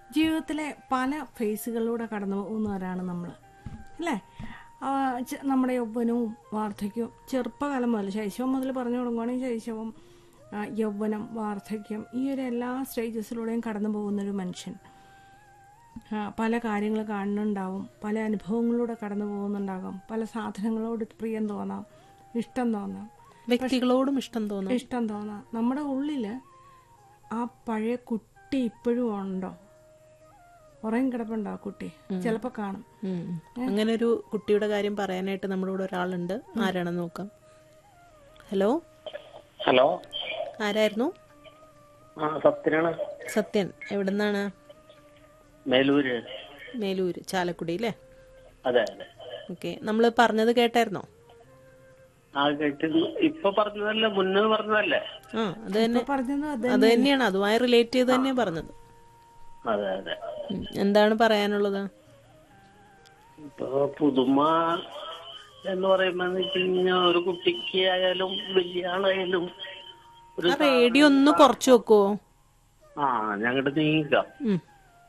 ജീവിതത്തിലെ പല ഫേസുകളിലൂടെ കടന്നു പോകുന്നവരാണ് നമ്മൾ അല്ലേ ആ, ചെ- നമ്മുടെ യൗവനവും വാർദ്ധക്യവും ചെറുപ്പകാലം മുതൽ ശൈശവം മുതൽ പറഞ്ഞു തുടങ്ങുവാണെങ്കിൽ ശൈശവം ആ, യൗവനം വാർദ്ധക്യം ഈ ഒരു എല്ലാ സ്റ്റേജസിലൂടെയും കടന്നു പോകുന്നൊരു മനുഷ്യൻ ആ, പല കാര്യങ്ങൾ കാണുന്നുണ്ടാവും പല അനുഭവങ്ങളിലൂടെ കടന്നു പോകുന്നുണ്ടാകും പല സാധനങ്ങളോട് പ്രിയം തോന്നാം ഇഷ്ടം തോന്നാം വ്യക്തികളോടും ഇഷ്ടം തോന്നും ഇഷ്ടം തോന്നാം നമ്മുടെ ഉള്ളില് ആ പഴയ കുട്ടി ഇപ്പോഴും ഉണ്ടോ ഉറയും കിടപ്പുണ്ടോ ആ കുട്ടി ചിലപ്പോ കാണും ഉം. അങ്ങനെ ഒരു കുട്ടിയുടെ കാര്യം പറയാനായിട്ട് നമ്മുടെ കൂടെ ഒരാളുണ്ട് ആരാണെന്ന് നോക്കാം ഹലോ ഹലോ ആരായിരുന്നു ആ സത്യനാണ് സത്യൻ എവിടുന്നാണ് മേലൂര് മേലൂര് ചാലക്കുടി അല്ലേ അതെ അതെ ഓക്കെ നമ്മൾ പറഞ്ഞത് കേട്ടായിരുന്നോ ആ കേട്ടിരുന്നു ഇപ്പൊ പറഞ്ഞതല്ല മുന്നേ പറഞ്ഞതല്ലേ ആ അത് തന്നെ പറഞ്ഞത് അത് അത് തന്നെയാണ് അതുമായി റിലേറ്റ് ചെയ്ത് തന്നെ പറഞ്ഞത് അതെ അതെ ഉം. എന്താണ് പറയാനുള്ളത് ഇപ്പൊ പുതുമ എന്ന് പറയുമ്പോ കഴിഞ്ഞാൽ ഒരു കുട്ടിക്ക് ആയാലും വലിയ ആളായാലും ഒരു ആ റേഡിയോ ഒന്ന് കുറച്ച് വെക്കുവോ ആ ഞങ്ങടെ നീങ്ങിക്കാം ഉം.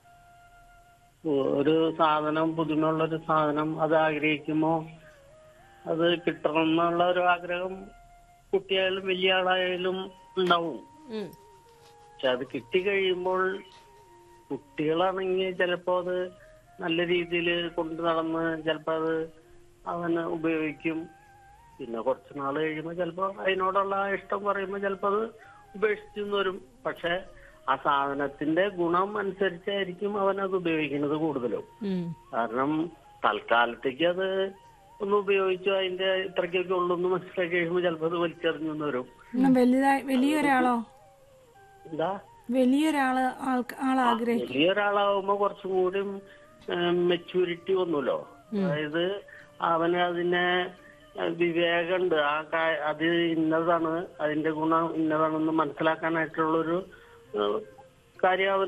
ഒരു സാധനം പുതുമയുള്ള ഒരു സാധനം അത് ആഗ്രഹിക്കുമ്പോ അത് കിട്ടണം എന്നുള്ള ഒരു ആഗ്രഹം കുട്ടിയായാലും വലിയ ആളായാലും ഉണ്ടാവും ഉം. പക്ഷെ അത് കിട്ടിക്കഴിയുമ്പോൾ കുട്ടികളാണെങ്കിൽ ചിലപ്പോ അത് നല്ല രീതിയിൽ കൊണ്ടു നടന്ന് ചിലപ്പോ അത് അവന് ഉപയോഗിക്കും പിന്നെ കുറച്ച് നാൾ കഴിയുമ്പോൾ ചിലപ്പോ അതിനോടുള്ള ആ ഇഷ്ടം പറയുമ്പോൾ ചിലപ്പോ അത് ഉപേക്ഷിച്ചു എന്ന് വരും പക്ഷെ ആ സാധനത്തിന്റെ ഗുണം അനുസരിച്ചായിരിക്കും അവൻ അത് ഉപയോഗിക്കുന്നത് കൂടുതലും ഉം. കാരണം തൽക്കാലത്തേക്ക് അത് ഒന്ന് ഉപയോഗിച്ചു അതിന്റെ ഇത്രയ്ക്കൊക്കെ ഉള്ളൂ എന്ന് മനസ്സിലാക്കി കഴിയുമ്പോൾ ചിലപ്പോ അത് വലിച്ചെറിഞ്ഞു എന്ന് വരും എന്നാ വലുതായി വലിയൊരാളോ എന്താ വലിയൊരാള് ആൾക്ക് ആളാഗ്രഹിക്കും വലിയൊരാളാവുമ്പോ കുറച്ചും കൂടി മെച്യൂരിറ്റി വന്നല്ലോ അതായത് അവന് അതിനെ ഏഹ്, വിവേകമുണ്ട് ആ കാ- അത് ഇന്നതാണ് അതിന്റെ ഗുണം ഇന്നതാണെന്ന് മനസ്സിലാക്കാനായിട്ടുള്ളൊരു ഏഹ്, കാര്യം അവന്